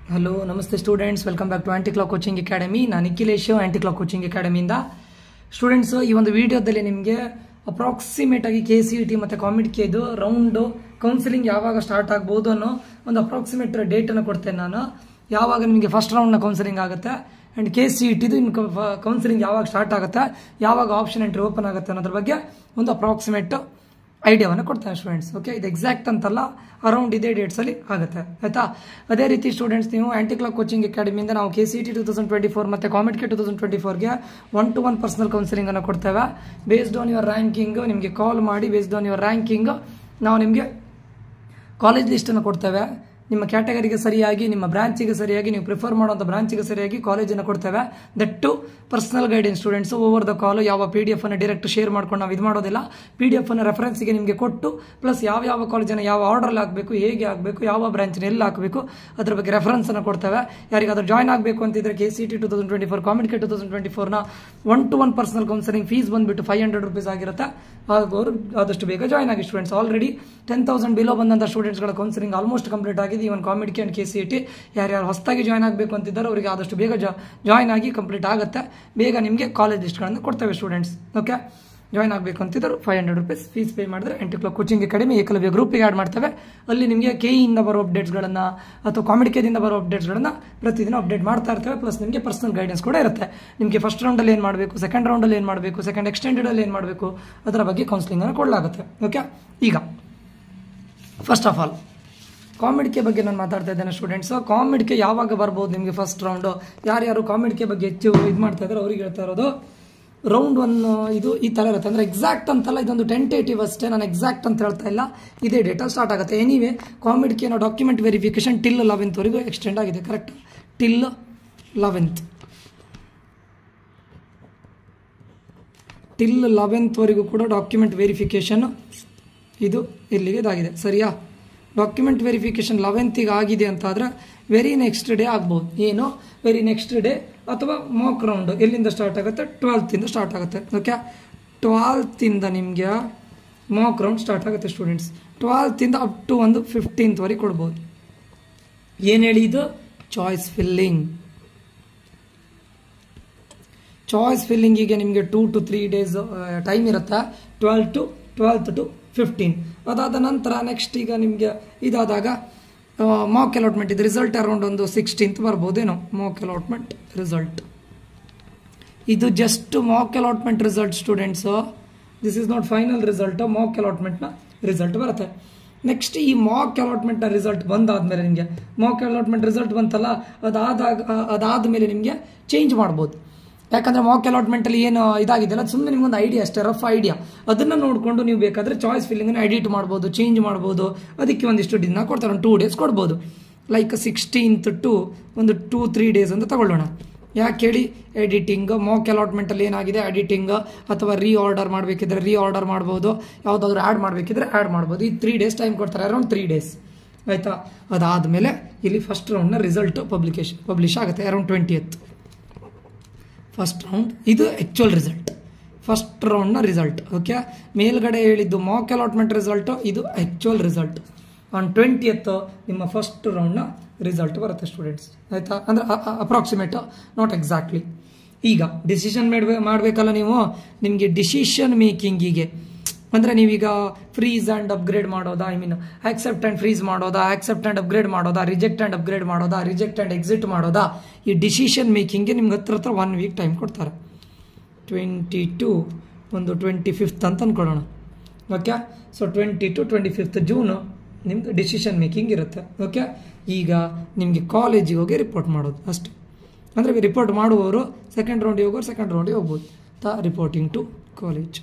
hello ನಮಸ್ತೆ students welcome back to anti clock coaching academy ನಾನು Nikhilesh anti clock coaching ಅಕಾಡೆಮಿಯಿಂದ students ಈ ಒಂದು ವಿಡಿಯೋದಲ್ಲಿ ನಿಮಗೆ ಅಪ್ರಾಕ್ಸಿಮೇಟ್ ಆಗಿ ಕೆ ಸಿ ಟಿ ಮತ್ತು ಕಾಮಿಡ್ಕೇದು ರೌಂಡು ಕೌನ್ಸಿಲಿಂಗ್ ಯಾವಾಗ ಸ್ಟಾರ್ಟ್ ಆಗ್ಬೋದು ಅನ್ನೋ ಒಂದು ಅಪ್ರಾಕ್ಸಿಮೇಟ್ ಡೇಟನ್ನು ಕೊಡ್ತೇನೆ ನಾನು ಯಾವಾಗ ನಿಮಗೆ ಫಸ್ಟ್ ರೌಂಡ್ನ ಕೌನ್ಸಿಲಿಂಗ್ ಆಗುತ್ತೆ ಆ್ಯಂಡ್ ಕೆ ಸಿ ಟಿದು ಇನ್ನು ಕೌನ್ಸಿಲಿಂಗ್ ಯಾವಾಗ ಸ್ಟಾರ್ಟ್ ಆಗುತ್ತೆ ಯಾವಾಗ ಆಪ್ಷನ್ ಎಂಟ್ರಿ ಓಪನ್ ಆಗುತ್ತೆ ಅನ್ನೋದ್ರ ಬಗ್ಗೆ ಒಂದು ಅಪ್ರಾಕ್ಸಿಮೇಟ್ ಐಡಿಯಾವನ್ನು ಕೊಡ್ತೇನೆ ಸ್ಟೂಡೆಂಟ್ಸ್ ಓಕೆ ಇದು ಎಕ್ಸಾಕ್ಟ್ ಅಂತಲ್ಲ ಅರೌಂಡ್ ಇದೇ ಡೇಟ್ಸಲ್ಲಿ ಆಗುತ್ತೆ ಆಯಿತಾ ಅದೇ ರೀತಿ ಸ್ಟೂಡೆಂಟ್ಸ್ ನೀವು ಆಂಟಿ ಕ್ಲಾಕ್ ಕೋಚಿಂಗ್ ಅಕಾಡೆಮಿಯಿಂದ ನಾವು K C T two thousand twenty four ಮತ್ತು COMEDK two thousand twenty ಫೋರ್ಗೆ ಒನ್ ಟು ಒನ್ ಪರ್ಸನಲ್ ಕೌನ್ಸಿಲಿಂಗನ್ನು ಕೊಡ್ತೇವೆ ಬೇಸ್ಡ್ ಆನ್ ಯುವರ್ ರ್ಯಾಂಕಿಂಗ್ ನಿಮಗೆ ಕಾಲ್ ಮಾಡಿ ಬೇಸ್ಡ್ ಆನ್ ಯುವರ್ ರ್ಯಾಂಕಿಂಗ್ ನಾವು ನಿಮಗೆ ಕಾಲೇಜ್ ಲಿಸ್ಟನ್ನು ಕೊಡ್ತೇವೆ ನಿಮ್ಮ ಕ್ಯಾಟಗರಿಗೆ ಸರಿಯಾಗಿ ನಿಮ್ಮ ಬ್ರಾಂಚಿಗೆ ಸರಿಯಾಗಿ ನೀವು ಪ್ರಿಫರ್ ಮಾಡುವಂಥ ಬ್ರಾಂಚಿಗೆ ಸರಿಯಾಗಿ ಕಾಲೇಜನ್ನು ಕೊಡ್ತೇವೆ that personal guidance students over the call ಯಾವ ಪಿ ಡಿ ಎಫ್ ಅನ್ನು ಡೈರೆಕ್ಟ್ ಶೇರ್ ಮಾಡ್ಕೊಂಡು ನಾವು ಇದು ಮಾಡೋದಿಲ್ಲ ಪಿ ಡಿ ಎಫ್ ಅನ್ನು ರೆಫರೆನ್ಸ್ಗೆ ನಿಮಗೆ ಕೊಟ್ಟು ಪ್ಲಸ್ ಯಾವ ಯಾವ ಕಾಲೇಜನ್ನು ಯಾವ ಆರ್ಡರ್ಲ್ಲಿ ಹಾಕಬೇಕು ಹೇಗೆ ಆಗಬೇಕು ಯಾವ ಬ್ರಾಂಚನ್ನ ಎಲ್ಲಿ ಹಾಕಬೇಕು ಅದ್ರ ಬಗ್ಗೆ ರೆಫರೆನ್ಸನ್ನು ಕೊಡ್ತೇವೆ ಯಾರಿಗಾದ್ರೂ ಜಾಯ್ನ್ ಆಗಬೇಕು ಅಂತಿದ್ರೆ K C T two thousand twenty four COMEDK two thousand twenty ಫೋರ್ನ one to one personal counselling fees ಬಂದುಬಿಟ್ಟು ಫೈವ್ ಹಂಡ್ರೆಡ್ ರುಪೀಸ್ ಆಗಿರುತ್ತೆ ಅವರು ಆದಷ್ಟು ಬೇಗ ಜಾಯ್ನ್ ಆಗಿ students already ten thousand below ಬಂದಂಥ ಸ್ಟೂಡೆಂಟ್ಸ್ಗಳ ಕೌನ್ಸಿಲಿಂಗ್ ಆಲ್ಮೋಸ್ಟ್ ಕಂಪ್ಲೀಟ್ ಆಗಿದೆ ಇವನ್ ಕಾಮಿಡಿಕೆ ಆ್ಯಂಡ್ ಕೆ ಸಿ ಟಿ ಯಾರ್ಯಾರು ಹೊಸದಾಗಿ ಜಾಯ್ನ್ ಆಗಬೇಕು ಅಂತಿದ್ದಾರೆ ಅವರಿಗೆ ಆದಷ್ಟು ಬೇಗ ಜಾಯ್ನ್ ಆಗಿ ಕಂಪ್ಲೀಟ್ ಆಗುತ್ತೆ ಬೇಗ ನಿಮಗೆ ಕಾಲೇಜ್ ಲಿಸ್ಟ್ಗಳನ್ನು ಕೊಡ್ತೇವೆ ಸ್ಟೂಡೆಂಟ್ಸ್ ಓಕೆ ಜಾಯ್ನ್ ಆಗಬೇಕು ಅಂತಿದ್ದರು five hundred rupees fees pay ಮಾಡಿದ್ರೆ ಎಂಟು ಕ್ಲಾಕ್ ಕೋಚಿಂಗ್ ಅಕಾಡೆಮಿ ಏಕಲವ್ಯ ಗ್ರೂಪಿಗೆ ಆ್ಯಡ್ ಮಾಡ್ತೇವೆ ಅಲ್ಲಿ ನಿಮಗೆ ಕೆ ಇಂದ ಬರೋ ಅಪ್ಡೇಟ್ಸ್ಗಳನ್ನು ಅಥವಾ ಕಾಮಿಡಿಕೆದಿಂದ ಬರೋ ಅಪ್ಡೇಟ್ಸ್ಗಳನ್ನು ಪ್ರತಿದಿನ ಅಪ್ಡೇಟ್ ಮಾಡ್ತಾ ಇರ್ತೇವೆ ಪ್ಲಸ್ ನಿಮಗೆ ಪರ್ಸನಲ್ ಗೈಡೆನ್ಸ್ ಕೂಡ ಇರುತ್ತೆ ನಿಮಗೆ ಫಸ್ಟ್ ರೌಂಡಲ್ಲಿ ಏನು ಮಾಡಬೇಕು ಸೆಕೆಂಡ್ ರೌಂಡಲ್ಲಿ ಏನು ಮಾಡಬೇಕು ಸೆಕೆಂಡ್ ಎಕ್ಸ್ಟೆಂಡೆಡಲ್ಲಿ ಏನು ಮಾಡಬೇಕು ಅದರ ಬಗ್ಗೆ ಕೌನ್ಸಿಲಿಂಗನ್ನು ಕೊಡಲಾಗುತ್ತೆ ಓಕೆ ಈಗ ಫಸ್ಟ್ ಆಫ್ ಆಲ್ ಕಾಮಿಡ್ಕೆ ಬಗ್ಗೆ ನಾನು ಮಾತಾಡ್ತಾ ಇದ್ದೇನೆ ಸ್ಟೂಡೆಂಟ್ಸ್ ಕಾಮಿಡ್ಕೆ ಯಾವಾಗ ಬರ್ಬೋದು ನಿಮಗೆ ಫಸ್ಟ್ ರೌಂಡು ಯಾರ್ಯಾರು ಕಾಮಿಡ್ಕೆ ಬಗ್ಗೆ ಹೆಚ್ಚು ಇದು ಮಾಡ್ತಾ ಇದ್ದಾರೆ ಅವ್ರಿಗೆ ಹೇಳ್ತಾ ಇರೋದು ರೌಂಡ್ ಒನ್ ಇದು ಈ ಥರ ಇರುತ್ತೆ ಅಂದರೆ ಎಕ್ಸಾಕ್ಟ್ ಅಂತಲ್ಲ ಇದೊಂದು ಟೆಂಟೇಟಿವ್ ಅಷ್ಟೇ ನಾನು ಎಕ್ಸಾಕ್ಟ್ ಅಂತ ಹೇಳ್ತಾ ಇಲ್ಲ ಇದೇ ಡೇಟಲ್ಲಿ ಸ್ಟಾರ್ಟ್ ಆಗುತ್ತೆ ಎನಿವೇ ಕಾಮಿಡ್ಕೆ ಏನೋ ಡಾಕ್ಯುಮೆಂಟ್ ವೆರಿಫಿಕೇಶನ್ ಟಿಲ್ ಲೆವೆಂತ್ವರೆಗೂ ಎಕ್ಸ್ಟೆಂಡ್ ಆಗಿದೆ ಕರೆಕ್ಟ್ ಟಿಲ್ ಲೆವೆಂತ್ ಟಿಲ್ ಲೆವೆಂತ್ವರೆಗೂ ಕೂಡ ಡಾಕ್ಯುಮೆಂಟ್ ವೆರಿಫಿಕೇಷನ್ ಇದು ಇಲ್ಲಿಗೆ ಇದಾಗಿದೆ ಸರಿಯಾ ಡಾಕ್ಯುಮೆಂಟ್ ವೆರಿಫಿಕೇಷನ್ ಲೆವೆಂತಿಗೆ ಆಗಿದೆ ಅಂತಾದರೆ ವೆರಿ ನೆಕ್ಸ್ಟ್ ಡೇ ಆಗ್ಬೋದು ಏನು ವೆರಿ ನೆಕ್ಸ್ಟ್ ಡೇ ಅಥವಾ ಮಾಕ್ ರೌಂಡ್ ಎಲ್ಲಿಂದ ಸ್ಟಾರ್ಟ್ ಆಗುತ್ತೆ ಟ್ವೆಲ್ತಿಂದ ಸ್ಟಾರ್ಟ್ ಆಗುತ್ತೆ ಓಕೆ ಟ್ವೆಲ್ತಿಂದ ನಿಮಗೆ ಮಾಕ್ ರೌಂಡ್ ಸ್ಟಾರ್ಟ್ ಆಗುತ್ತೆ ಸ್ಟೂಡೆಂಟ್ಸ್ ಟ್ವೆಲ್ತಿಂದ ಅಪ್ ಟು ಒಂದು ಫಿಫ್ಟೀನ್ತ್ವರೆಗೆ ಕೊಡ್ಬೋದು ಏನು ಹೇಳಿ ಇದು ಚಾಯ್ಸ್ ಫಿಲ್ಲಿಂಗ್ ಚಾಯ್ಸ್ ಫಿಲ್ಲಿಂಗಿಗೆ ನಿಮಗೆ two to three days time ಇರುತ್ತೆ twelve to twelfth to fifteen ಅದಾದ ನಂತರ ನೆಕ್ಸ್ಟ್ ಈಗ ನಿಮಗೆ ಇದಾದಾಗ ಮಾಕ್ ಅಲಾಟ್ಮೆಂಟ್ ಇದು ರಿಸಲ್ಟ್ ಅರೌಂಡ್ ಒಂದು ಸಿಕ್ಸ್ಟೀನ್ತ್ ಬರ್ಬೋದೇನೋ ಮಾಕ್ ಅಲಾಟ್ಮೆಂಟ್ ರಿಸಲ್ಟ್ ಇದು just mock allotment result students this is not final result mock ಅಲಾಟ್ಮೆಂಟ್ನ ರಿಸಲ್ಟ್ ಬರುತ್ತೆ ನೆಕ್ಸ್ಟ್ ಈ ಮಾಕ್ ಅಲಾಟ್ಮೆಂಟ್ನ ರಿಸಲ್ಟ್ ಬಂದಾದ್ಮೇಲೆ ನಿಮಗೆ ಮಾಕ್ ಅಲಾಟ್ಮೆಂಟ್ ರಿಸಲ್ಟ್ ಬಂತಲ್ಲ ಅದಾದಾಗ ಅದಾದಮೇಲೆ ನಿಮಗೆ ಚೇಂಜ್ ಮಾಡ್ಬೋದು ಯಾಕಂದರೆ ಮಾಕ್ ಅಲಾಟ್ಮೆಂಟಲ್ಲಿ ಏನು ಇದಾಗಿದೆಯಲ್ಲ ಅದು ಸುಮ್ಮನೆ ನಿಮ್ಗೊಂದು ಐಡಿಯಾ ಅಷ್ಟೇ ರಫ್ ಐಡಿಯಾ ಅದನ್ನು ನೋಡಿಕೊಂಡು ನೀವು ಬೇಕಾದರೆ ಚಾಯ್ಸ್ ಫಿಲ್ಲಿಂಗನ್ನು ಎಡಿಟ್ ಮಾಡ್ಬೋದು ಚೇಂಜ್ ಮಾಡ್ಬೋದು ಅದಕ್ಕೆ ಒಂದಿಷ್ಟು ದಿನ ಕೊಡ್ತಾರೆ ಒಂದು ಟೂ ಡೇಸ್ ಕೊಡ್ಬೋದು ಲೈಕ್ ಸಿಕ್ಸ್ಟೀನ್ತ್ ಟು ಒಂದು ಟೂ ತ್ರೀ ಡೇಸ್ ಅಂತ ತಗೊಳ್ಳೋಣ ಯಾಕೆ ಹೇಳಿ ಎಡಿಟಿಂಗ್ ಮಾಕ್ ಅಲಾಟ್ಮೆಂಟಲ್ಲಿ ಏನಾಗಿದೆ ಎಡಿಟಿಂಗ್ ಅಥವಾ ರೀ ಆರ್ಡರ್ ಮಾಡಬೇಕಿದ್ರೆ ರೀ ಆರ್ಡರ್ ಮಾಡ್ಬೋದು ಯಾವುದಾದ್ರೂ ಆ್ಯಡ್ ಮಾಡಬೇಕಿದ್ರೆ ಆ್ಯಡ್ ಮಾಡ್ಬೋದು ಈ ತ್ರೀ ಡೇಸ್ ಟೈಮ್ ಕೊಡ್ತಾರೆ ಅರೌಂಡ್ ತ್ರೀ ಡೇಸ್ ಆಯಿತಾ ಅದಾದಮೇಲೆ ಇಲ್ಲಿ ಫಸ್ಟ್ ರೌಂಡ್ನ ರಿಸಲ್ಟ್ ಪಬ್ಲಿಕೇಶನ್ ಪಬ್ಲಿಷ್ ಆಗುತ್ತೆ around twentieth first round ಇದು ಆ್ಯಕ್ಚುಯಲ್ ರಿಸಲ್ಟ್ ಫಸ್ಟ್ ರೌಂಡ್ನ ರಿಸಲ್ಟ್ ಓಕೆ ಮೇಲ್ಗಡೆ ಹೇಳಿದ್ದು ಮಾಕ್ ಅಲಾಟ್ಮೆಂಟ್ ರಿಸಲ್ಟು ಇದು ಆ್ಯಕ್ಚುಯಲ್ ರಿಸಲ್ಟ್ ಆನ್ ಟ್ವೆಂಟಿಯತ್ ನಿಮ್ಮ ಫಸ್ಟ್ ರೌಂಡ್ನ ರಿಸಲ್ಟ್ ಬರುತ್ತೆ ಸ್ಟೂಡೆಂಟ್ಸ್ ಆಯಿತಾ ಅಂದರೆ ಅಪ್ರಾಕ್ಸಿಮೇಟು ನಾಟ್ ಎಕ್ಸಾಕ್ಟ್ಲಿ ಈಗ ಡಿಸಿಷನ್ ಮಾಡಬೇ ಮಾಡಬೇಕಲ್ಲ ನೀವು ನಿಮಗೆ ಡಿಸಿಷನ್ ಮೇಕಿಂಗಿಗೆ ಅಂದರೆ ನೀವೀಗ ಫ್ರೀಸ್ ಆ್ಯಂಡ್ ಅಪ್ಗ್ರೇಡ್ ಮಾಡೋದಾ I mean accept and freeze ಮಾಡೋದಾ ಆಕ್ಸೆಪ್ಟ್ ಆ್ಯಂಡ್ ಅಪ್ಗ್ರೇಡ್ ಮಾಡೋದಾ ರಿಜೆಕ್ಟ್ ಆ್ಯಂಡ್ ಅಪ್ಗ್ರೇಡ್ ಮಾಡೋದಾ ರಿಜೆಕ್ಟ್ ಆ್ಯಂಡ್ ಎಕ್ಸಿಟ್ ಮಾಡೋದಾ ಈ ಡಿಸಿಷನ್ ಮೇಕಿಂಗ್ಗೆ ನಿಮ್ಗೆ ಹತ್ರ ಹತ್ರ ಒನ್ ವೀಕ್ ಟೈಮ್ ಕೊಡ್ತಾರೆ ಟ್ವೆಂಟಿ ಟು ಒಂದು ಟ್ವೆಂಟಿ ಫಿಫ್ತ್ ಅಂತ ಅಂದ್ಕೊಳ್ಳೋಣ okay so twenty two twenty fifth June ನಿಮ್ದು ಡಿಸಿಷನ್ ಮೇಕಿಂಗ್ ಇರುತ್ತೆ ಓಕೆ ಈಗ ನಿಮಗೆ ಕಾಲೇಜಿಗೆ ಹೋಗಿ ರಿಪೋರ್ಟ್ ಮಾಡೋದು ಅಷ್ಟೇ ಅಂದರೆ ರಿಪೋರ್ಟ್ ಮಾಡುವವರು ಸೆಕೆಂಡ್ ರೌಂಡಿಗೆ ಹೋಗೋರು ಸೆಕೆಂಡ್ ರೌಂಡಿಗೆ ಹೋಗ್ಬೋದು ತ ರಿಪೋರ್ಟಿಂಗ್ ಟು ಕಾಲೇಜ್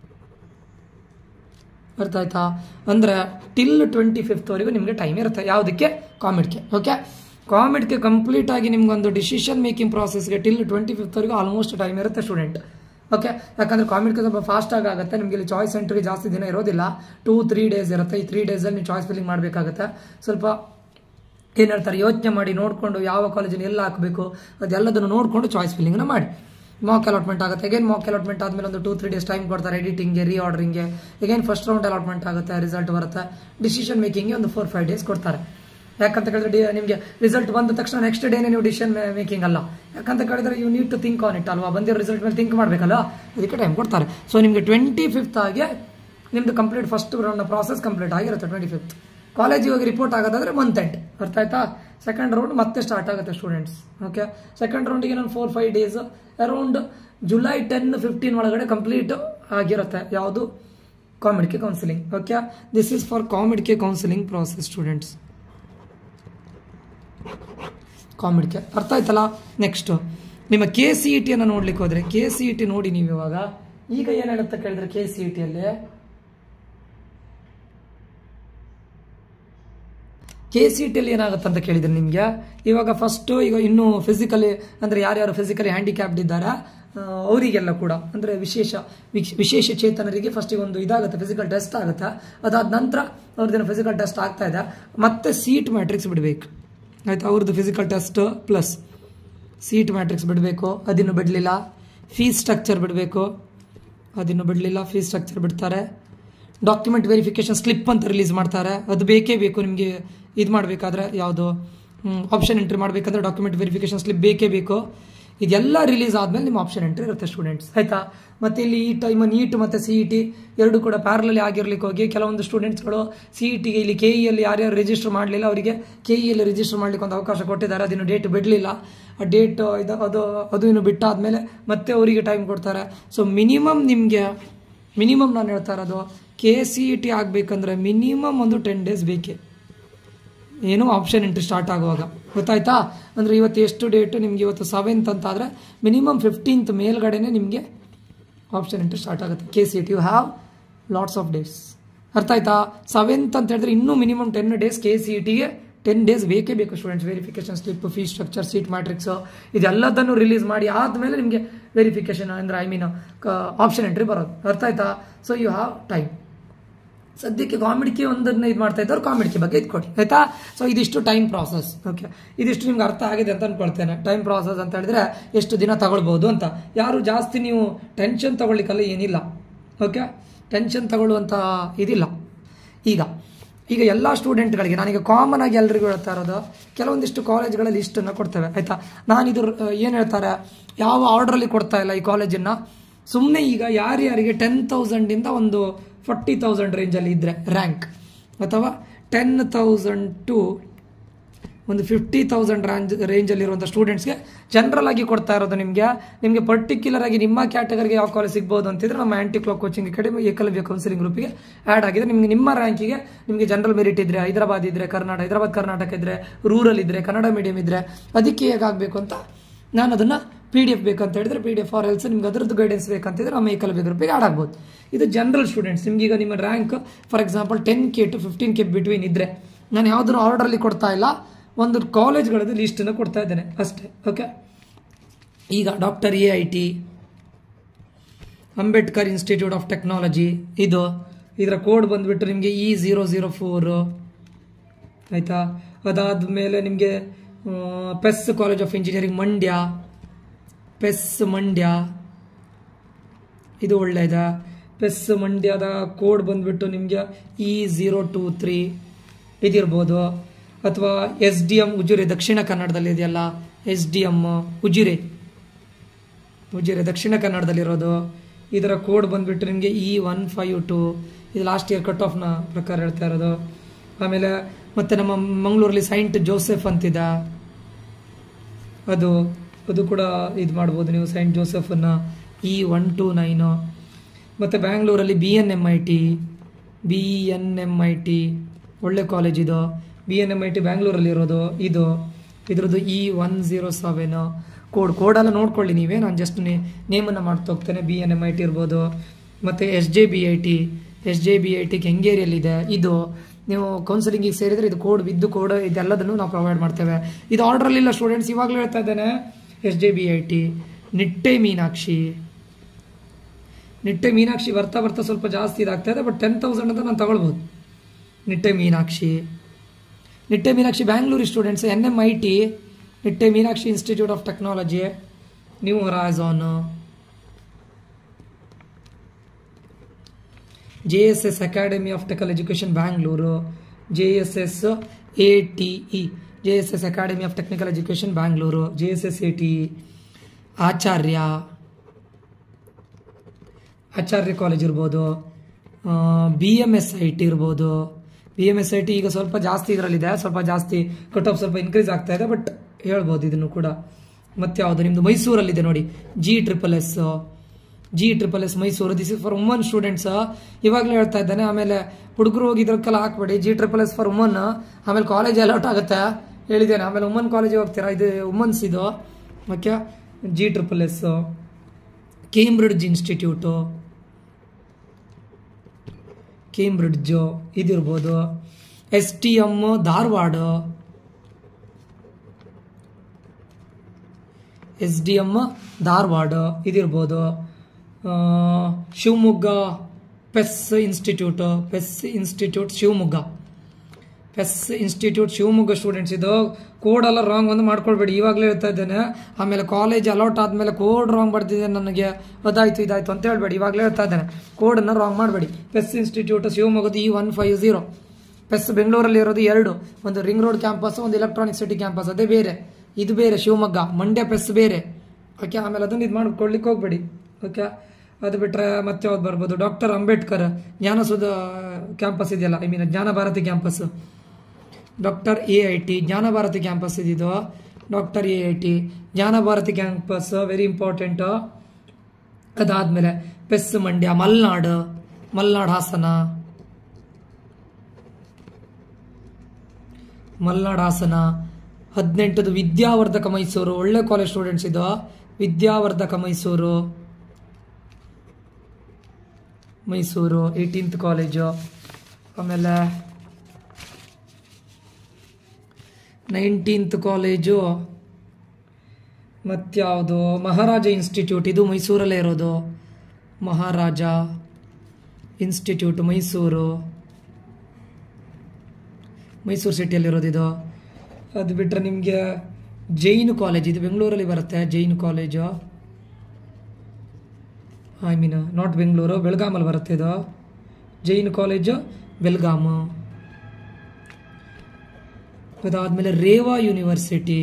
ಅರ್ಥ ಆಯ್ತಾ ಅಂದರೆ ಟಿಲ್ ಟ್ವೆಂಟಿ ಫಿಫ್ತ್ವರೆಗೂ ನಿಮಗೆ ಟೈಮ್ ಇರುತ್ತೆ ಯಾವುದಕ್ಕೆ ಕಾಮಿಡ್ಗೆ ಓಕೆ ಕಾಮಿಡ್ಗೆ ಕಂಪ್ಲೀಟ್ ಆಗಿ ನಿಮ್ಗೊಂದು ಡಿಸಿಷನ್ ಮೇಕಿಂಗ್ ಪ್ರಾಸೆಸ್ಗೆ ಟಿಲ್ ಟ್ವೆಂಟಿ ಫಿಫ್ತ್ವರೆಗೂ ಆಲ್ಮೋಸ್ಟ್ ಟೈಮ್ ಇರುತ್ತೆ ಸ್ಟೂಡೆಂಟ್ ಓಕೆ ಯಾಕಂದರೆ ಕಾಮಿಡ್ಗೆ ಸ್ವಲ್ಪ ಫಾಸ್ಟಾಗಿ ಆಗುತ್ತೆ ನಿಮಗೆ ಇಲ್ಲಿ ಚಾಯ್ಸ್ ಸೆಂಟ್ರಿಗೆ ಜಾಸ್ತಿ ದಿನ ಇರೋದಿಲ್ಲ ಟೂ ತ್ರೀ ಡೇಸ್ ಇರುತ್ತೆ ಈ ತ್ರೀ ಡೇಸಲ್ಲಿ ನೀವು ಚಾಯ್ಸ್ ಫಿಲ್ಲಿಂಗ್ ಮಾಡಬೇಕಾಗುತ್ತೆ ಸ್ವಲ್ಪ ಏನು ಹೇಳ್ತಾರೆ ಯೋಚನೆ ಮಾಡಿ ನೋಡಿಕೊಂಡು ಯಾವ ಕಾಲೇಜನ್ನು ಎಲ್ಲ ಹಾಕಬೇಕು ಅದೆಲ್ಲದನ್ನು ನೋಡಿಕೊಂಡು ಚಾಯ್ಸ್ ಫಿಲ್ಲಿಂಗ್ನ ಮಾಡಿ ಮಾಕ್ ಅಲಾಟ್ಮೆಂಟ್ ಆಗುತ್ತೆ ಅಗೇನ್ ಮಾಕ್ ಅಲಾಟ್ಮೆಂಟ್ ಆದಮೇಲೆ ಒಂದು ಟೂ ತ್ರೀ ಡೇಸ್ ಟೈಮ್ ಕೊಡ್ತಾರೆ ಎಡಿಟಿಂಗ್ಗೆ ರೀ ಆರ್ಡರಿಂಗ್ಗೆ ಅಗೇನ್ ಫಸ್ಟ್ ರೌಂಡ್ ಅಲಾಟ್ಮೆಂಟ್ ಆಗುತ್ತೆ ರಿಸಲ್ಟ್ ಬರುತ್ತೆ ಡಿಸಿಷನ್ ಮೇಕಿಂಗ್ಗೆ ಒಂದು ಫೋರ್ ಫೈವ್ ಡೇಸ್ ಕೊಡ್ತಾರೆ ಯಾಕಂತ ಕೇಳಿದ್ರೆ ನಿಮಗೆ ರಿಸಲ್ಟ್ ಬಂದ ತಕ್ಷಣ ನೆಕ್ಸ್ಟ್ ಡೇನೇ ನೀವು ಡಿಸಿಷನ್ ಮೇಕಿಂಗ್ ಅಲ್ಲ ಯಾಕಂತ ಕೇಳಿದ್ರೆ you need to think on it ಅಲ್ವಾ ಬಂದಿರೋ ರಿಸಲ್ಟ್ ಮೇಲೆ ಥಿಂಕ್ ಮಾಡಬೇಕಲ್ಲ ಅದಕ್ಕೆ ಟೈಮ್ ಕೊಡ್ತಾರೆ ಸೊ ನಿಮಗೆ ಟ್ವೆಂಟಿ ಫಿಫ್ತ್ ಆಗಿ ನಿಮ್ದು complete first round process complete ಆಗಿರುತ್ತೆ ಟ್ವೆಂಟಿ ಫಿಫ್ತ್ ಕಾಲೇಜಿಗೆ ಹೋಗಿ ರಿಪೋರ್ಟ್ ಆಗೋದಾದ್ರೆ ಮಂತ್ ಎಂಡ್ ಅರ್ಥ ಆಯ್ತಾ ಸೆಕೆಂಡ್ ರೌಂಡ್ ಮತ್ತೆ ಸ್ಟಾರ್ಟ್ ಆಗುತ್ತೆ ಸ್ಟೂಡೆಂಟ್ಸ್ ಓಕೆ ಸೆಕೆಂಡ್ ರೌಂಡಿಗೆ ನಾನು four five days around July ten fifteen ಒಳಗಡೆ ಕಂಪ್ಲೀಟ್ ಆಗಿರುತ್ತೆ ಯಾವುದು COMEDK counselling okay this is for COMEDK counselling process students COMEDK ಅರ್ಥ ಆಯ್ತಲ್ಲ ನೆಕ್ಸ್ಟ್ ನಿಮ್ಮ ಕೆ ಸಿ ಇ ಟಿಯನ್ನು ನೋಡ್ಲಿಕ್ಕೆ ಹೋದ್ರೆ ಕೆ ಸಿ ಇ ಟಿ ನೋಡಿ ನೀವು ಇವಾಗ ಈಗ ಏನು ಹೇಳುತ್ತೆ ಕೇಳಿದ್ರೆ ಕೆ ಸಿ ಇ ಟಿಯಲ್ಲಿ ಕೆ ಸಿ ಟಿಯಲ್ಲಿ ಏನಾಗುತ್ತೆ ಅಂತ ಕೇಳಿದ್ರೆ ನಿಮಗೆ ಇವಾಗ ಫಸ್ಟು ಈಗ ಇನ್ನೂ ಫಿಸಿಕಲಿ ಅಂದರೆ ಯಾರ್ಯಾರು ಫಿಸಿಕಲಿ ಹ್ಯಾಂಡಿಕ್ಯಾಪ್ಡ್ ಇದ್ದಾರೆ ಆ, ಅವರಿಗೆಲ್ಲ ಕೂಡ ಅಂದರೆ ವಿಶೇಷ ವಿಶ್- ವಿಶೇಷ ಚೇತನರಿಗೆ ಫಸ್ಟಿಗೆ ಒಂದು ಇದಾಗುತ್ತೆ ಫಿಸಿಕಲ್ ಟೆಸ್ಟ್ ಆಗುತ್ತೆ ಅದಾದ ನಂತರ ಅವ್ರದ್ದೇನು ಫಿಸಿಕಲ್ ಟೆಸ್ಟ್ ಆಗ್ತಾ ಇದೆ ಮತ್ತೆ ಸೀಟ್ ಮ್ಯಾಟ್ರಿಕ್ಸ್ ಬಿಡಬೇಕು ಆಯ್ತು ಅವ್ರದ್ದು physical test plus seat matrix ಬಿಡಬೇಕು ಅದಿನ್ನು ಬಿಡಲಿಲ್ಲ ಫೀಸ್ ಸ್ಟ್ರಕ್ಚರ್ ಬಿಡಬೇಕು ಅದಿನ್ನು ಬಿಡಲಿಲ್ಲ ಫೀಸ್ ಸ್ಟ್ರಕ್ಚರ್ ಬಿಡ್ತಾರೆ ಡಾಕ್ಯುಮೆಂಟ್ ವೆರಿಫಿಕೇಶನ್ ಸ್ಲಿಪ್ ಅಂತ ರಿಲೀಸ್ ಮಾಡ್ತಾರೆ ಅದು ಬೇಕೇ ಬೇಕು ನಿಮಗೆ ಇದು ಮಾಡಬೇಕಾದ್ರೆ ಯಾವುದು ಆಪ್ಷನ್ ಎಂಟ್ರಿ ಮಾಡಬೇಕಂದ್ರೆ ಡಾಕ್ಯುಮೆಂಟ್ ವೆರಿಫಿಕೇಶನ್ ಸ್ಲಿಪ್ ಬೇಕೇ ಬೇಕು ಇದೆಲ್ಲ ರಿಲೀಸ್ ಆದಮೇಲೆ ನಿಮ್ಮ ಆಪ್ಷನ್ ಎಂಟ್ರಿ ಇರುತ್ತೆ ಸ್ಟೂಡೆಂಟ್ಸ್ ಆಯ್ತಾ ಮತ್ತೆ ಇಲ್ಲಿ ಈ ಟೈಮ್ ನೀಟ್ ಮತ್ತು ಸಿ ಇ ಟಿ ಎರಡು ಕೂಡ ಪ್ಯಾರಲಲ್ಲಿ ಆಗಿರ್ಲಿಕ್ಕೆ ಹೋಗಿ ಕೆಲವೊಂದು ಸ್ಟೂಡೆಂಟ್ಸ್ಗಳು ಸಿ ಇ ಟಿಗೆ ಇಲ್ಲಿ ಕೆ ಇಯಲ್ಲಿ ಯಾರ್ಯಾರು ರಿಜಿಸ್ಟರ್ ಮಾಡಲಿಲ್ಲ ಅವರಿಗೆ ಕೆ ಇಯಲ್ಲಿ ರಿಜಿಸ್ಟರ್ ಮಾಡಲಿಕ್ಕೆ ಒಂದು ಅವಕಾಶ ಕೊಟ್ಟಿದ್ದಾರೆ ಅದನ್ನು ಡೇಟ್ ಬಿಡಲಿಲ್ಲ ಆ ಡೇಟ್ ಇದು ಅದು ಅದು ಇನ್ನು ಬಿಟ್ಟಾದ್ಮೇಲೆ ಮತ್ತೆ ಅವರಿಗೆ ಟೈಮ್ ಕೊಡ್ತಾರೆ ಸೊ ಮಿನಿಮಮ್ ನಿಮಗೆ ಮಿನಿಮಮ್ ನಾನು ಹೇಳ್ತಾ ಇರೋದು ಕೆ ಸಿ ಇ ಟಿ ಆಗಬೇಕಂದ್ರೆ ಮಿನಿಮಮ್ ಒಂದು ಟೆನ್ ಡೇಸ್ ಬೇಕೇ ಏನು ಆಪ್ಷನ್ ಎಂಟ್ರಿ ಸ್ಟಾರ್ಟ್ ಆಗುವಾಗ ಗೊತ್ತಾಯ್ತಾ ಅಂದರೆ ಇವತ್ತು ಎಷ್ಟು ಡೇಟು ನಿಮ್ಗೆ ಇವತ್ತು ಸೆವೆಂತ್ ಅಂತ ಆದರೆ ಮಿನಿಮಮ್ ಫಿಫ್ಟೀನ್ತ್ ಮೇಲ್ಗಡೆನೆ ನಿಮಗೆ ಆಪ್ಷನ್ ಎಂಟ್ರಿ ಸ್ಟಾರ್ಟ್ ಆಗುತ್ತೆ K C T you have lots of days ಅರ್ಥ ಆಯ್ತಾ ಸೆವೆಂತ್ ಅಂತ ಹೇಳಿದ್ರೆ ಇನ್ನೂ minimum ten days K C ಟಿಗೆ ಟೆನ್ ಡೇಸ್ ಬೇಕೇ ಬೇಕು students verification slip fees structure seat matrix ಇದೆಲ್ಲದನ್ನು ರಿಲೀಸ್ ಮಾಡಿ ಆದಮೇಲೆ ನಿಮಗೆ ವೆರಿಫಿಕೇಶನ್ ಅಂದರೆ ಐ ಮೀನ್ ಆಪ್ಷನ್ ಎಂಟ್ರಿ ಬರೋದು ಅರ್ಥ ಆಯ್ತಾ ಸೊ ಯು ಹ್ಯಾವ್ ಟೈಮ್ ಸದ್ಯಕ್ಕೆ ಕಾಮಿಡಿಕೆ ಒಂದನ್ನ ಇದು ಮಾಡ್ತಾ ಇದ್ದವ್ರು ಕಾಮಿಡಿಕೆ ಬಗ್ಗೆ ಇದು ಕೊಡಿ ಆಯ್ತಾ ಸೊ ಇದಿಷ್ಟು ಟೈಮ್ ಪ್ರಾಸೆಸ್ ಓಕೆ ಇದಿಷ್ಟು ನಿಮ್ಗೆ ಅರ್ಥ ಆಗಿದೆ ಅಂತ ಅನ್ಕೊಳ್ತೇನೆ ಟೈಮ್ ಪ್ರಾಸೆಸ್ ಅಂತ ಹೇಳಿದ್ರೆ ಎಷ್ಟು ದಿನ ತಗೊಳ್ಬೋದು ಅಂತ ಯಾರು ಜಾಸ್ತಿ ನೀವು ಟೆನ್ಷನ್ ತಗೊಳ್ಲಿಕ್ಕಲ್ಲ ಏನಿಲ್ಲ ಓಕೆ ಟೆನ್ಷನ್ ತಗೊಳ್ಳುವಂಥ ಇದಿಲ್ಲ ಈಗ ಈಗ ಎಲ್ಲ ಸ್ಟೂಡೆಂಟ್ಗಳಿಗೆ ನಾನೀಗ ಕಾಮನ್ ಆಗಿ ಎಲ್ರಿಗೂ ಹೇಳ್ತಾ ಇರೋದು ಕೆಲವೊಂದಿಷ್ಟು ಕಾಲೇಜ್ಗಳಲ್ಲಿ ಲಿಸ್ಟನ್ನು ಕೊಡ್ತೇವೆ ಆಯ್ತಾ ನಾನಿದು ಏನು ಹೇಳ್ತಾರೆ ಯಾವ ಆರ್ಡ್ರಲ್ಲಿ ಕೊಡ್ತಾ ಇಲ್ಲ ಈ ಕಾಲೇಜನ್ನು ಸುಮ್ಮನೆ ಈಗ ಯಾರ್ಯಾರಿಗೆ ಟೆನ್ ತೌಸಂಡಿಂದ ಒಂದು ಫಾರ್ಟಿ ತೌಸಂಡ್ ರೇಂಜಲ್ಲಿ ಇದ್ದರೆ ರ್ಯಾಂಕ್ ಅಥವಾ ಟೆನ್ ತೌಸಂಡ್ ಟು ಒಂದು ಫಿಫ್ಟಿ ತೌಸಂಡ್ ರೇಂಜ್ ರೇಂಜಲ್ಲಿರುವಂಥ ಸ್ಟೂಡೆಂಟ್ಸ್ಗೆ ಜನರಲ್ ಆಗಿ ಕೊಡ್ತಾ ಇರೋದು ನಿಮಗೆ ನಿಮಗೆ ಪರ್ಟಿಕ್ಯುಲರ್ ಆಗಿ ನಿಮ್ಮ ಕ್ಯಾಟಗರಿಗೆ ಯಾವ ಕಾಲೇಜ್ ಸಿಗ್ಬೋದು ಅಂತಿದ್ರೆ ನಮ್ಮ anti clock coaching academy Ekalavya counselling ಗ್ರೂಪಿಗೆ ಆ್ಯಡ್ ಆಗಿದೆ ನಿಮಗೆ ನಿಮ್ಮ ರ್ಯಾಂಕಿಗೆ ನಿಮಗೆ ಜನರಲ್ ಮೆರಿಟ್ ಇದ್ದರೆ ಹೈದರಾಬಾದ್ ಇದ್ದರೆ ಕರ್ನಾಟಕ ಹೈದರಾಬಾದ್ ಕರ್ನಾಟಕ ಇದ್ದರೆ ರೂರಲ್ ಇದ್ದರೆ ಕನ್ನಡ ಮೀಡಿಯಂ ಇದ್ದರೆ ಅದಕ್ಕೆ ಹೇಗಾಗಬೇಕು ಅಂತ ನಾನು ಅದನ್ನು ಪಿ ಡಿ ಎಫ್ ಬೇಕಂತ ಹೇಳಿದ್ರೆ P D F or else ನಿಮ್ಗೆ ಅದರದ್ದು ಗೈಡೆನ್ಸ್ ಬೇಕಂತಿದ್ರೆ ನಮ್ಮ ಏಕಲವ್ಯ ಗ್ರೂಪಿಗೆ ಆಡ್ ಆಗ್ಬೋದು ಇದು ಜನರಲ್ ಸ್ಟೂಡೆಂಟ್ಸ್ ನಿಮ್ಗೆ ಈಗ ನಿಮ್ಮ rank for example ten K to fifteen K between ಇದ್ದರೆ ನಾನು ಯಾವುದನ್ನು ಆರ್ಡರಲ್ಲಿ ಕೊಡ್ತಾ ಇಲ್ಲ ಒಂದು ಕಾಲೇಜ್ಗಳದ್ದು ಲೀಸ್ಟನ್ನು ಕೊಡ್ತಾ ಇದ್ದೇನೆ ಅಷ್ಟೇ ಓಕೆ ಈಗ doctor A I T Ambedkar institute of technology ಇದು ಇದರ ಕೋಡ್ ಬಂದುಬಿಟ್ಟು ನಿಮಗೆ ಇ ಝೀರೋ ಝೀರೋ ಫೋರು ಆಯಿತಾ ಅದಾದ ಮೇಲೆ ನಿಮಗೆ PES college of engineering Mandya PES Mandya ಇದು ಒಳ್ಳೆಯದ ಪೆಸ್ ಮಂಡ್ಯದ ಕೋಡ್ ಬಂದುಬಿಟ್ಟು ನಿಮಗೆ ಇ ಝೀರೋ ಟೂ ತ್ರೀ ಇದಿರ್ಬೋದು ಅಥವಾ S D M Ujire Dakshina ಕನ್ನಡದಲ್ಲಿ ಇದೆಯಲ್ಲ S D M Ujire Ujire Dakshina ಕನ್ನಡದಲ್ಲಿರೋದು ಇದರ ಕೋಡ್ ಬಂದುಬಿಟ್ಟು ನಿಮಗೆ ಇ ಒನ್ ಫೈವ್ ಟು ಇದು ಲಾಸ್ಟ್ ಇಯರ್ ಕಟ್ ಆಫ್ನ ಪ್ರಕಾರ ಹೇಳ್ತಾ ಇರೋದು ಆಮೇಲೆ ಮತ್ತು ನಮ್ಮ ಮಂಗಳೂರಲ್ಲಿ ಸೈಂಟ್ ಜೋಸೆಫ್ ಅಂತಿದೆ ಅದು ಅದು ಕೂಡ ಇದು ಮಾಡ್ಬೋದು ನೀವು ಸೈಂಟ್ ಜೋಸೆಫನ್ನು ಇ ಒನ್ ಟು ನೈನು ಮತ್ತು ಬ್ಯಾಂಗ್ಳೂರಲ್ಲಿ B N M I T B N M I T ಒಳ್ಳೆ ಕಾಲೇಜ್ ಇದು B N M I T ಬ್ಯಾಂಗ್ಳೂರಲ್ಲಿರೋದು ಇದು ಇದ್ರದ್ದು E one zero seven code ಕೋಡೆಲ್ಲ ನೋಡ್ಕೊಳ್ಳಿ ನೀವೇ ನಾನು ಜಸ್ಟ್ ನೇಮನ್ನು ಮಾಡ್ತಾ ಹೋಗ್ತೇನೆ B N M I T ಇರ್ಬೋದು ಮತ್ತು S J B I T S J B I T ಕೆಂಗೇರಿಯಲ್ಲಿದೆ ಇದು ನೀವು ಕೌನ್ಸಿಲಿಂಗಿಗೆ ಸೇರಿದರೆ ಇದು ಕೋಡ್ ಬಿದ್ದು ಕೋಡ್ ಇದೆಲ್ಲದನ್ನು ನಾವು ಪ್ರೊವೈಡ್ ಮಾಡ್ತೇವೆ ಇದು ಆರ್ಡ್ರಲ್ಲಿಲ್ಲ ಸ್ಟೂಡೆಂಟ್ಸ್ ಇವಾಗಲೂ ಹೇಳ್ತಾ ಇದ್ದೇನೆ S J B I T Nitte Meenakshi Nitte Meenakshi ಬರ್ತಾ ಬರ್ತಾ ಸ್ವಲ್ಪ ಜಾಸ್ತಿ ಇದಾಗ್ತಾ ಇದೆ ಬಟ್ ಟೆನ್ ತೌಸಂಡ್ ಅಂತ ನಾನು ತಗೊಳ್ಬೋದು Nitte Meenakshi Nitte Meenakshi Bangalore students N M I T Nitte Meenakshi institute of technology new horizon J S S academy of technical education Bangalore J S S A T E J S S academy of technical education Bangalore J S S A T Acharya Acharya college ಇರ್ಬೋದು B M S I T ಇರ್ಬೋದು B M S I T ಈಗ ಸ್ವಲ್ಪ ಜಾಸ್ತಿ ಇದರಲ್ಲಿದೆ ಸ್ವಲ್ಪ ಜಾಸ್ತಿ cut off ಸ್ವಲ್ಪ increase ಆಗ್ತಾ ಇದೆ ಬಟ್ ಹೇಳ್ಬೋದು ಇದನ್ನು ಕೂಡ ಮತ್ತೆ ಯಾವುದು ನಿಮ್ಮದು ಮೈಸೂರಲ್ಲಿದೆ ನೋಡಿ G triple S G triple S Mysuru this is for woman students ಇವಾಗಲೇ ಹೇಳ್ತಾ ಇದ್ದಾನೆ ಆಮೇಲೆ ಹುಡುಗರು ಹೋಗಿ ಇದಕ್ಕೆಲ್ಲ ಹಾಕ್ಬೇಡಿ G triple S for woman ಆಮೇಲೆ ಕಾಲೇಜ್ ಅಲೌಟ್ ಆಗುತ್ತೆ ಹೇಳಿದ್ದೇನೆ ಆಮೇಲೆ ವುಮನ್ ಕಾಲೇಜಿಗೆ ಹೋಗ್ತೀರಾ ಇದು ವುಮನ್ಸ್ ಇದು okay G triple S Cambridge institute Cambridge ಇದಿರ್ಬೋದು S T M Dharwad S D M Dharwad ಇದಿರ್ಬೋದು ಆ, Shivamogga PES institute PES institute Shivamogga PES institute Shivamogga students ಇದು ಕೋಡ್ ಎಲ್ಲ ರಾಂಗ್ ಒಂದು ಮಾಡ್ಕೊಳ್ಬೇಡಿ ಇವಾಗಲೇ ಹೇಳ್ತಾ ಇದ್ದೇನೆ ಆಮೇಲೆ ಕಾಲೇಜ್ ಅಲೌಟ್ ಆದಮೇಲೆ ಕೋಡ್ ರಾಂಗ್ ಬರ್ತಿದೆ ನನಗೆ ಅದಾಯ್ತು ಇದಾಯ್ತು ಅಂತ ಹೇಳ್ಬೇಡಿ ಇವಾಗಲೇ ಹೇಳ್ತಾ ಇದ್ದೇನೆ ಕೋಡನ್ನು ರಾಂಗ್ ಮಾಡಬೇಡಿ ಪೆಸ್ ಇನ್ಸ್ಟಿಟ್ಯೂಟ್ ಶಿವಮೊಗ್ಗದ E one five zero PES ಬೆಂಗಳೂರಲ್ಲಿ ಇರೋದು ಎರಡು ಒಂದು ರಿಂಗ್ ರೋಡ್ ಕ್ಯಾಂಪಸ್ ಒಂದು ಎಲೆಕ್ಟ್ರಾನಿಕ್ ಸಿಟಿ ಕ್ಯಾಂಪಸ್ ಅದೇ ಬೇರೆ ಇದು ಬೇರೆ ಶಿವಮೊಗ್ಗ ಮಂಡ್ಯ ಪೆಸ್ ಬೇರೆ ಓಕೆ ಆಮೇಲೆ ಅದನ್ನು ಇದು ಮಾಡ್ಕೊಳ್ಳಿಕ್ಕೆ ಹೋಗ್ಬೇಡಿ ಓಕೆ ಅದು ಬಿಟ್ಟರೆ ಮತ್ತೆ ಯಾವ್ದು ಬರ್ಬೋದು ಡಾಕ್ಟರ್ ಅಂಬೇಡ್ಕರ್ ಜ್ಞಾನಸುಧ ಕ್ಯಾಂಪಸ್ ಇದೆಯಲ್ಲ I mean Jnana Bharathi campus doctor A I T Jnana Bharathi campus ಇದಿದು doctor A I T Jnana Bharathi campus very important ಅದಾದಮೇಲೆ ಪೆಸ್ ಮಂಡ್ಯ ಮಲ್ನಾಡು ಮಲ್ನಾಡು ಹಾಸನ ಮಲ್ನಾಡು ಹಾಸನ ಹದಿನೆಂಟದು ವಿದ್ಯಾವರ್ಧಕ ಮೈಸೂರು ಒಳ್ಳೆ ಕಾಲೇಜ್ ಸ್ಟೂಡೆಂಟ್ಸ್ ಇದು ವಿದ್ಯಾವರ್ಧಕ ಮೈಸೂರು ಮೈಸೂರು ಏಯ್ಟೀನ್ತ್ ಕಾಲೇಜು ಆಮೇಲೆ ನೈನ್ಟೀನ್ತ್ ಕಾಲೇಜು ಮತ್ಯಾವುದು ಮಹಾರಾಜ ಇನ್ಸ್ಟಿಟ್ಯೂಟ್ ಇದು ಮೈಸೂರಲ್ಲೇ ಇರೋದು ಮಹಾರಾಜ ಇನ್ಸ್ಟಿಟ್ಯೂಟ್ ಮೈಸೂರು ಮೈಸೂರು ಸಿಟಿಯಲ್ಲಿರೋದು ಇದು ಅದು ಬಿಟ್ಟರೆ ನಿಮಗೆ ಜೈನ್ ಕಾಲೇಜ್ ಇದು ಬೆಂಗಳೂರಲ್ಲಿ ಬರುತ್ತೆ Jain college I mean not Bengaluru ಬೆಳಗಾಮಲ್ಲಿ ಬರುತ್ತೆ ಇದು ಜೈನ್ ಕಾಲೇಜು ಬೆಲ್ಗಾಮು ಅದಾದಮೇಲೆ Reva university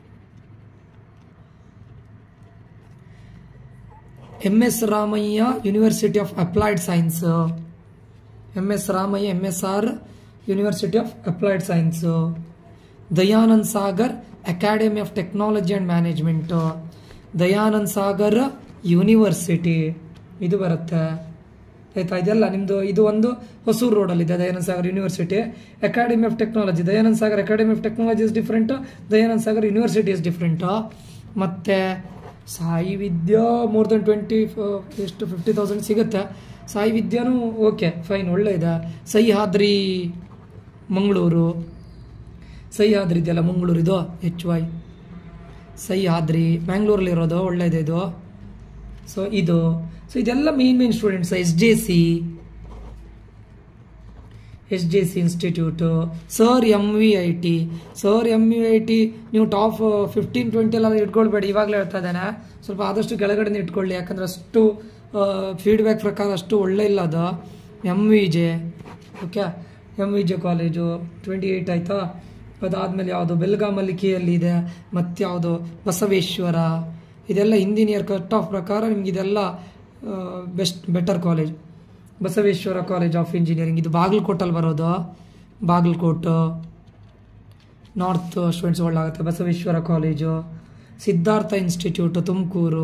M S Ramaiah university of applied science M S Ramaiah M S R university of applied science Dayanand Sagar academy of technology and management Dayanand Sagar university ಇದು ಬರುತ್ತೆ ಆಯ್ತಾ ಇದೆಲ್ಲ ನಿಮ್ಮದು ಇದು ಒಂದು ಹೊಸೂರು ರೋಡಲ್ಲಿದೆ Dayanand Sagar university academy of technology Dayanand Sagar academy of technology is different Dayanand Sagar university is different ಮತ್ತು Sai Vidya more than twenty ಎಷ್ಟು ಫಿಫ್ಟಿ ತೌಸಂಡ್ ಸಿಗುತ್ತೆ ಸಾಯಿ ವಿದ್ಯಾನೂ ಓಕೆ ಫೈನ್ ಒಳ್ಳೆ ಇದೆ ಸಹ್ಯಾದ್ರಿ ಮಂಗಳೂರು ಸಹ್ಯಾದ್ರಿ ಇದೆಯಲ್ಲ ಮಂಗಳೂರು ಇದು ಎಚ್ ವೈ ಸಹ್ಯಾದ್ರಿ ಮ್ಯಾಂಗ್ಳೂರಲ್ಲಿರೋದು ಒಳ್ಳೇದು ಇದು ಸೊ ಇದು ಸೊ ಇದೆಲ್ಲ main main students S J C S J C institute sir M V I T sir M V I T ನೀವು ಟಾಪ್ ಫಿಫ್ಟೀನ್ ಟ್ವೆಂಟಿ ಎಲ್ಲ ಇಟ್ಕೊಳ್ಬೇಡಿ ಇವಾಗಲೇ ಹೇಳ್ತಾ ಇದ್ದಾನೆ ಸ್ವಲ್ಪ ಆದಷ್ಟು ಕೆಳಗಡೆ ಇಟ್ಕೊಳ್ಳಿ ಯಾಕಂದ್ರೆ ಅಷ್ಟು ಫೀಡ್ಬ್ಯಾಕ್ ಪ್ರಕಾರ ಅಷ್ಟು ಒಳ್ಳೆ ಇಲ್ಲ ಅದು M V J okay M V J college twenty eight ಆಯಿತಾ ಅದಾದಮೇಲೆ ಯಾವುದು ಬೆಲ್ಗಾಮಲ್ಲಿ ಕೆ ಅಲ್ಲಿ ಇದೆ ಮತ್ಯಾವುದು ಬಸವೇಶ್ವರ ಇದೆಲ್ಲ ಹಿಂದಿನ ಇಯರ್ ಕಟ್ ಆಫ್ ಪ್ರಕಾರ ನಿಮ್ಗೆ ಇದೆಲ್ಲ best better college Basaveshwara college of engineering ಇದು ಬಾಗಲಕೋಟಲ್ಲಿ ಬರೋದು ಬಾಗಲಕೋಟು ನಾರ್ತ್ ಸ್ಟೂಡೆಂಟ್ಸ್ ಒಳ್ಳಾಗುತ್ತೆ ಬಸವೇಶ್ವರ ಕಾಲೇಜು ಸಿದ್ಧಾರ್ಥ ಇನ್ಸ್ಟಿಟ್ಯೂಟ್ ತುಮಕೂರು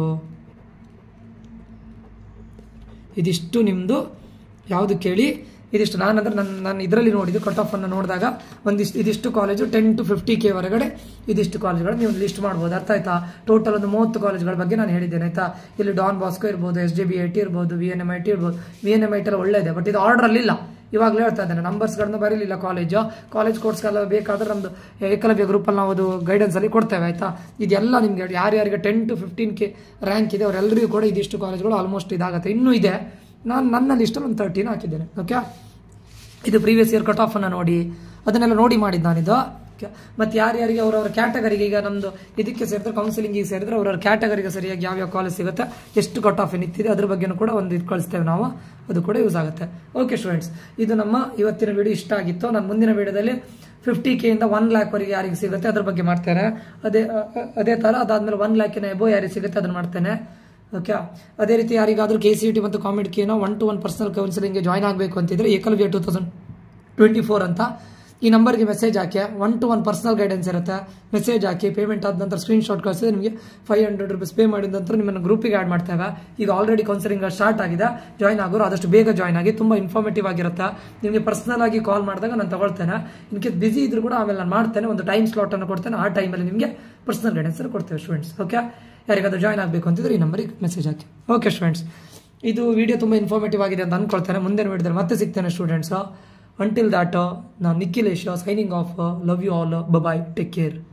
ಇದಿಷ್ಟು ನಿಮ್ಮದು ಯಾವುದು ಕೇಳಿ ಇದಿಷ್ಟು ನಾನು ಅಂದ್ರೆ ನನ್ನ ನಾನು ಇದರಲ್ಲಿ ನೋಡಿದ್ದು ಕಟ್ ಆಫ್ ಅನ್ನು ನೋಡಿದಾಗ ಒಂದಿಷ್ಟು ಇದಿಷ್ಟು college ten to fifty K ವರೆಗಡೆ ಇದಿಷ್ಟು ಕಾಲೇಜುಗಳು ನೀವು ಲಿಸ್ಟ್ ಮಾಡ್ಬೋದು ಅರ್ಥ ಆಯ್ತಾ ಟೋಟಲ್ ಒಂದು ಮೂವತ್ತು ಕಾಲೇಜುಗಳ ಬಗ್ಗೆ ನಾನು ಹೇಳಿದ್ದೇನೆ ಆಯ್ತಾ ಇಲ್ಲಿ ಡಾನ್ ಬಾಸ್ಕೋ ಇರ್ಬೋದು S J B I T ಇರ್ಬೋದು V N M I T ಇರ್ಬೋದು V N M I T ಎಲ್ಲ ಒಳ್ಳೆಯದೆ ಬಟ್ ಇದು ಆರ್ಡ್ರಲ್ಲಿ ಇಲ್ಲ ಇವಾಗಲೇ ಹೇಳ್ತಾ ಇದ್ದೇನೆ ನಂಬರ್ಸ್ಗಳನ್ನು ಬರೀಲಿಲ್ಲ ಕಾಲೇಜು ಕಾಲೇಜ್ ಕೋರ್ಸ್ಗೆಲ್ಲ ಬೇಕಾದ್ರೆ ನಮ್ಮದು ಏಕಲವ್ಯ ಗ್ರೂಪಲ್ಲಿ ನಾವು ಅದು ಗೈಡೆನ್ಸಲ್ಲಿ ಕೊಡ್ತೇವೆ ಆಯಿತಾ ಇದೆಲ್ಲ ನಿಮಗೆ ಯಾರ್ಯಾರಿಗೆ ten to fifteen K rank ಇದೆ ಅವರೆಲ್ಲರಿಗೂ ಕೂಡ ಇದಿಷ್ಟು ಕಾಲೇಜ್ಗಳು ಆಲ್ಮೋಸ್ಟ್ ಇದಾಗುತ್ತೆ ಇನ್ನೂ ಇದೆ ನಾನು ನನ್ನ ಲಿಸ್ಟಲ್ಲಿ ಒಂದು ತರ್ಟೀನ್ ಹಾಕಿದ್ದೇನೆ ಓಕೆ ಇದು ಪ್ರೀವಿಯಸ್ ಇಯರ್ ಕಟ್ ಆಫನ್ನು ನೋಡಿ ಅದನ್ನೆಲ್ಲ ನೋಡಿ ಮಾಡಿದ್ದು ನಾನಿದು ಮತ್ತು ಯಾರ್ಯಾರಿಗೆ ಅವರವರ ಕ್ಯಾಟಗರಿಗೆ ಈಗ ನಮ್ಮದು ಇದಕ್ಕೆ ಸೇರಿದ್ರೆ ಕೌನ್ಸಿಲಿಂಗಿಗೆ ಸೇರಿದ್ರೆ ಅವರವ್ರ ಕ್ಯಾಟಗರಿಗೆ ಸರಿಯಾಗಿ ಯಾವ್ಯಾವ ಕಾಲೇಜ್ ಸಿಗುತ್ತೆ ಎಷ್ಟು ಕಟ್ ಆಫ್ ನಿಂತಿದೆ ಅದ್ರ ಬಗ್ಗೆನೂ ಕೂಡ ಒಂದು ಇದು ಕಳಿಸ್ತೇವೆ ನಾವು ಅದು ಕೂಡ ಯೂಸ್ ಆಗುತ್ತೆ ಓಕೆ ಸ್ಟೂಡೆಂಟ್ಸ್ ಇದು ನಮ್ಮ ಇವತ್ತಿನ ವಿಡಿಯೋ ಇಷ್ಟ ಆಗಿತ್ತು ನಾನು ಮುಂದಿನ ವಿಡಿಯೋದಲ್ಲಿ ಫಿಫ್ಟಿ ಕೆಯಿಂದ ಒನ್ ಲ್ಯಾಕ್ವರೆಗೆ ಯಾರಿಗೆ ಸಿಗುತ್ತೆ ಅದ್ರ ಬಗ್ಗೆ ಮಾಡ್ತೇನೆ ಅದೇ ಅ- ಅದೇ ಥರ ಅದಾದ್ಮೇಲೆ ಒನ್ ಲ್ಯಾಕಿನ ಎಬೋ ಯಾರಿಗೆ ಸಿಗುತ್ತೆ ಅದನ್ನ ಮಾಡ್ತೇನೆ ಓಕೆ ಅದೇ ರೀತಿ ಯಾರಿಗಾದ್ರೂ ಕೆ ಸಿ ಟಿ ಮತ್ತು ಕಾಮಿಡ್ ಕೇನೋ ಒನ್ ಟು ಒನ್ ಪರ್ಸನಲ್ ಕೌನ್ಸಿಲಿಂಗ್ಗೆ ಜಾಯ್ನ್ ಆಗಬೇಕು ಅಂತಿದ್ರೆ Ekalavya two thousand twenty four ಅಂತ ಈ ನಂಬರ್ಗೆ ಮೆಸೇಜ್ ಹಾಕಿ one to one personal guidance ಇರುತ್ತೆ ಮೆಸೇಜ್ ಹಾಕಿ ಪೇಮೆಂಟ್ ಆದ ನಂತರ ಸ್ಕ್ರೀನ್ ಶಾಟ್ ಕಳಿಸಿದ್ರೆ ನಿಮಗೆ ಫೈವ್ ಹಂಡ್ರೆಡ್ ರುಪೀಸ್ ಪೇ ಮಾಡಿದ ನಂತರ ನಿಮ್ಮನ್ನು ಗ್ರೂಪಿಗೆ ಆ್ಯಡ್ ಮಾಡ್ತೇವೆ ಈಗ ಆಲ್ರೆಡಿ ಕೌನ್ಸಿಲಿಂಗ್ ಸ್ಟಾರ್ಟ್ ಆಗಿದೆ ಜಾಯ್ನ್ ಆಗೋರು ಆದಷ್ಟು ಬೇಗ ಜಾಯ್ನ್ ಆಗಿ ತುಂಬ ಇನ್ಫಾರ್ಮೇಟಿವ್ ಆಗಿರುತ್ತೆ ನಿಮಗೆ ಪರ್ಸನಲ್ ಆಗಿ ಕಾಲ್ ಮಾಡಿದಾಗ ನಾನು ತಗೊಳ್ತೇನೆ ಇನ್ ಕೇಸ್ ಬಿಸಿ ಇದ್ರು ಕೂಡ ಆಮೇಲೆ ನಾನು ಮಾಡ್ತೇನೆ ಒಂದು ಟೈಮ್ ಸ್ಲಾಟ್ ಅನ್ನು ಕೊಡ್ತೇನೆ ಆ ಟೈಮಲ್ಲಿ ನಿಮಗೆ ಪರ್ಸನಲ್ ಗೈಡೆನ್ಸ್ ಕೊಡ್ತೇವೆ ಸ್ಟೂಡೆಂಟ್ಸ್ ಓಕೆ ಯಾರಿಗಾದ್ರೂ ಜಾಯ್ನ್ ಆಗಬೇಕು ಅಂತಿದ್ರೆ ಈ ನಂಬರಿಗೆ ಮೆಸೇಜ್ ಹಾಕಿ ಓಕೆ ಸ್ಟೂಡೆಂಟ್ಸ್ ಇದು ವಿಡಿಯೋ ತುಂಬ ಇನ್ಫಾರ್ಮೇಟಿವ್ ಆಗಿದೆ ಅಂತ ಅನ್ಕೊಳ್ತೇನೆ ಮುಂದಿನ ವಿಡಿಯೋದಲ್ಲಿ ಮತ್ತೆ ಸಿಗ್ತೇನೆ ಸ್ಟೂಡೆಂಟ್ಸ್ ಅಂಟಿಲ್ ದಾಟ್ ನಾನು Nikhilesh signing off love you all bye take care